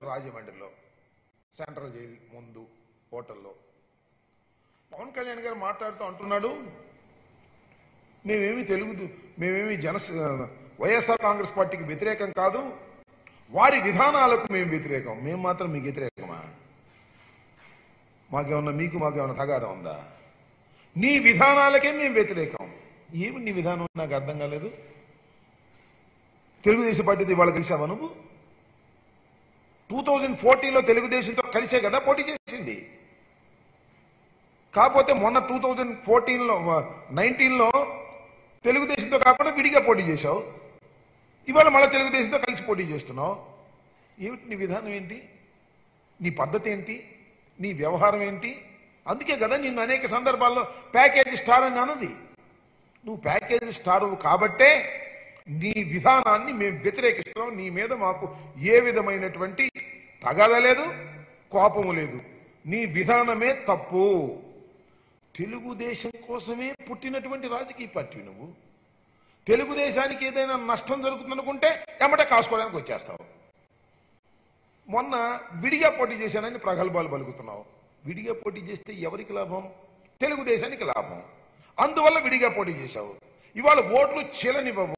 రాజమండ్రిలో central jail ముందు హోటల్లో పవన్ కళ్యాణ్ గారు మాట్లాడుతూ అంటున్నాడు మేమేమి తెలుగు మేమేమి జన వైఎస్ఆర్ కాంగ్రెస్ పార్టీకి వ్యతిరేకం కాదు వారి విధానాలకు మేము వ్యతిరేకం మేము మాత్రం మీకు వ్యతిరేకమా మాకేమన్నా మీకు మాకేమన్నా తగాదా ఉందా నీ విధానాలకే మేము వ్యతిరేకం ఏమి నీ విధానం నాకు అర్థం కాలేదు తెలుగుదేశం పార్టీతో ఇవాళ కలిసావా నువ్వు టూ థౌజండ్ ఫోర్టీన్లో తెలుగుదేశంతో కలిసే కదా పోటీ చేసింది కాకపోతే మొన్న టూ థౌజండ్ ఫోర్టీన్లో నైన్టీన్లో తెలుగుదేశంతో కాకుండా విడిగా పోటీ చేశావు ఇవాళ మళ్ళీ తెలుగుదేశంతో కలిసి పోటీ చేస్తున్నావు ఏమిటి నీ విధానం ఏంటి నీ పద్ధతి ఏంటి నీ వ్యవహారం ఏంటి అందుకే కదా నిన్ను అనేక సందర్భాల్లో ప్యాకేజీ స్టార్ అని అన్నది నువ్వు ప్యాకేజీ స్టార్ కాబట్టే నీ విధానాన్ని మేము వ్యతిరేకిస్తున్నాం నీ మీద మాకు ఏ విధమైనటువంటి తగాద లేదు కోపము లేదు నీ విధానమే తప్పు తెలుగుదేశం కోసమే పుట్టినటువంటి రాజకీయ పార్టీ నువ్వు తెలుగుదేశానికి ఏదైనా నష్టం జరుగుతుందనుకుంటే ఎమ్మట కాసుకోవడానికి వచ్చేస్తావు మొన్న విడిగా పోటీ చేశానని ప్రగల్భాలు పలుకుతున్నావు విడిగా పోటీ చేస్తే ఎవరికి లాభం తెలుగుదేశానికి లాభం అందువల్ల విడిగా పోటీ చేశావు ఇవాళ ఓట్లు చీలనివ్వవు